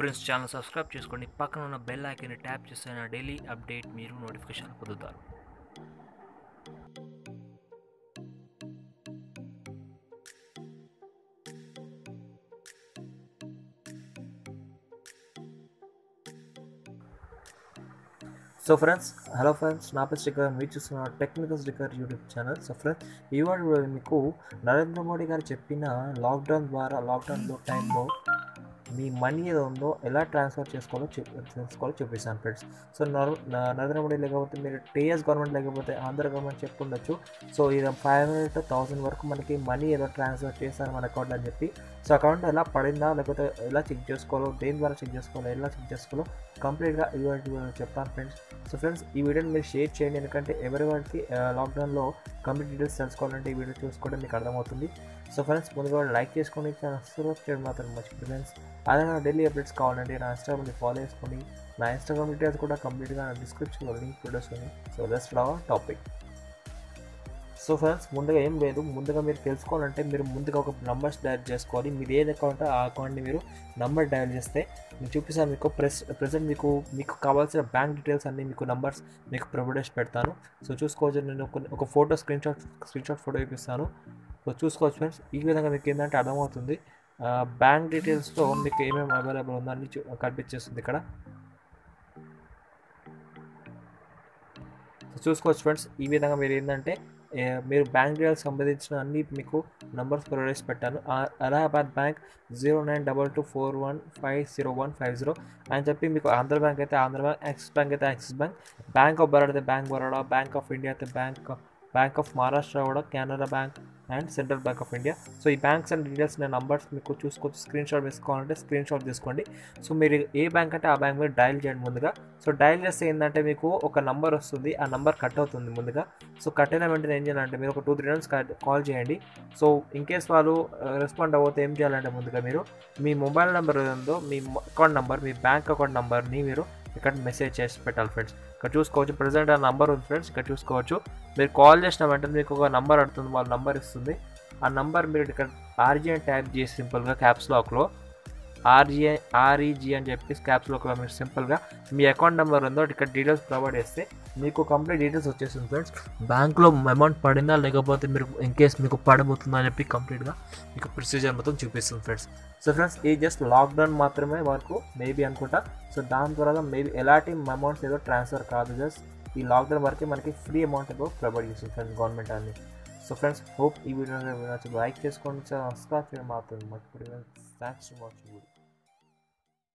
friends channel subscribe చేసుకోండి పక్కన ఉన్న బెల్ ఐకాన్ని ట్యాప్ చేస్తే నా డైలీ అప్డేట్ మీరు నోటిఫికేషన్ పొందుతారు సో ఫ్రెండ్స్ హలో ఫ్రెండ్స్ నా పేరు శ్రీకర్ మీరు చూస్తున్న technical Srikar YouTube channel so friends ఇవాళ మీకు నరేంద్ర మోడీ గారు చెప్పిన లాక్డౌన్ ద్వారా లాక్డౌన్లో టైంలో మీ మనీ ఏదో ఉందో ఎలా ట్రాన్స్ఫర్ చేసుకోవాలో చూ తెలుసుకోవాలో చూపిస్తాను ఫ్రెండ్స్ సో నర్ నరేంద్ర మోడీ లేకపోతే మీరు టీఎస్ గవర్నమెంట్ లేకపోతే ఆంధ్ర గవర్నమెంట్ చెప్పుండొచ్చు సో ఇది ఫైవ్ హండ్రెడ్ టు థౌసండ్ వరకు మనకి మనీ ఏదో ట్రాన్స్ఫర్ చేస్తారు మన అకౌంట్ అని చెప్పి సో అకౌంట్ ఎలా పడిందా లేకపోతే ఎలా చెక్ చేసుకోవాలో దేని ద్వారా చెక్ చేసుకోవాలో ఎలా చెక్ చేసుకోవాలో కంప్లీట్గా ఇవాళ చెప్తాను ఫ్రెండ్స్ సో ఫ్రెండ్స్ ఈ వీడియోని మీరు షేర్ చేయండి ఎందుకంటే ఎవరి వారికి లాక్డౌన్లో కంప్లీట్ డీటెయిల్స్ తెలుసుకోవాలంటే ఈ వీడియో చూసుకోవడం మీకు అర్థమవుతుంది సో ఫ్రెండ్స్ ముందుగా లైక్ చేసుకోండి సబ్స్క్రైబ్ చేయడం మాత్రం మర్చిపోయి ఫ్రెండ్స్ అదే నా డైలీ అప్డేట్స్ కావాలంటే నా ఇన్స్టాగ్రామ్ని ఫాలో చేసుకోండి నా ఇన్స్టాగ్రామ్ డీటెయిల్స్ కూడా కంప్లీట్గా నా డిస్క్రిప్షన్లో లింక్ వీడియోస్ ఉంది so let's love topic so friends ముందుగా ఏం లేదు ముందుగా మీరు తెలుసుకోవాలంటే మీరు ముందుగా ఒక నంబర్స్ డయల్ చేసుకోవాలి మీరు ఏది అకౌంట్ ఆ అకౌంట్ని మీరు నంబర్ డయల్ చేస్తే నేను చూపిస్తాను మీకు ప్రెస్ ప్రజెంట్ మీకు మీకు కావాల్సిన బ్యాంక్ డీటెయిల్స్ అన్నీ మీకు నంబర్స్ మీకు ప్రొవైడ్ చేసి పెడతాను సో చూసుకోవచ్చు నేను ఒక ఒక photo screenshot screenshot photo చూపిస్తాను సో చూసుకోవచ్చు ఫ్రెండ్స్ ఈ విధంగా మీకు ఏంటంటే అర్థమవుతుంది బ్యాంక్ డీటెయిల్స్తో మీకు ఏమేమి అవైలబుల్ ఉందో అన్ని కనిపించేస్తుంది ఇక్కడ చూసుకోవచ్చు ఫ్రెండ్స్ ఈ విధంగా మీరు ఏంటంటే మీరు బ్యాంక్ డీటెయిల్స్ సంబంధించిన అన్ని మీకు నంబర్స్ ప్రొవైడ్ పెట్టాను Allahabad Bank zero nine double two four one five zero one five zero అని చెప్పి మీకు ఆంధ్ర బ్యాంక్ అయితే ఆంధ్ర బ్యాంక్ యాక్సిస్ బ్యాంక్ అయితే Axis Bank Bank of Baroda అయితే Bank Baroda Bank of India అయితే బ్యాంక్ బ్యాంక్ ఆఫ్ మహారాష్ట్ర కూడా Canara Bank and Central Bank of India so ఈ banks and details నేను నంబర్స్ మీకు చూసుకోవచ్చు స్క్రీన్ షాట్ వేసుకోవాలంటే స్క్రీన్ షాట్ తీసుకోండి సో మీరు ఏ బ్యాంక్ అంటే ఆ బ్యాంక్ మీరు డయల్ చేయండి ముందుగా సో డయల్ చేస్తే ఏంటంటే మీకు ఒక నంబర్ వస్తుంది ఆ నంబర్ కట్ అవుతుంది ముందుగా సో కట్ అయిన వెంటనే ఏం చేయాలంటే మీరు ఒక టూ త్రీ టైమ్స్ కాల్ చేయండి సో ఇన్ కేస్ వాళ్ళు రెస్పాండ్ అవ్వతే ఏం చేయాలంటే ముందుగా మీరు మీ మొబైల్ నెంబర్ ఉందో మీ అకౌంట్ నెంబర్ మీ బ్యాంక్ అకౌంట్ నెంబర్ని మీరు ఇక్కడ మెసేజ్ చేసి పెట్టాలి ఫ్రెండ్స్ ఇక్కడ చూసుకోవచ్చు ప్రజెంట్ ఆ నంబర్ ఉంది ఫ్రెండ్స్ ఇక్కడ చూసుకోవచ్చు మీరు కాల్ చేసిన వెంటనే మీకు ఒక నంబర్ అడుగుతుంది వాళ్ళ నంబర్ ఇస్తుంది ఆ నంబర్ మీరు ఇక్కడ ఆర్జీఎన్ టైప్ చేసి సింపుల్గా క్యాప్స్ లాక్లో ఆర్జీఐ ఆర్ఈజీ అని చెప్పి క్యాప్స్ లాక్లో మీరు సింపుల్గా మీ అకౌంట్ నెంబర్ ఉందో ఇక్కడ డీటెయిల్స్ ప్రొవైడ్ చేస్తే మీకు కంప్లీట్ డీటెయిల్స్ వచ్చేస్తుంది ఫ్రెండ్స్ బ్యాంక్లో అమౌంట్ పడిందా లేకపోతే మీరు ఇన్ కేస్ మీకు పడబోతుందా అని చెప్పి కంప్లీట్గా మీకు ప్రొసీజర్ మొత్తం చూపిస్తుంది ఫ్రెండ్స్ సో ఫ్రెండ్స్ ఇది జస్ట్ లాక్డౌన్ మాత్రమే వరకు మేబీ అనుకుంటా సో దాని ద్వారా మేబీ ఎలాంటి అమౌంట్స్ ఏదో ట్రాన్స్ఫర్ కాదు జస్ట్ ఈ లాక్డౌన్ వరకే మనకి ఫ్రీ అమౌంట్ ఏదో ప్రొవైడ్ చేస్తుంది ఫ్రెండ్స్ గవర్నమెంట్ అని సో ఫ్రెండ్స్ హోప్ ఈ వీడియో లైక్ చేసుకోండి సబ్స్క్రైబ్ చేయడం మాత్రం మర్చిపోయి థ్యాంక్స్ ఫర్ వాచింగ్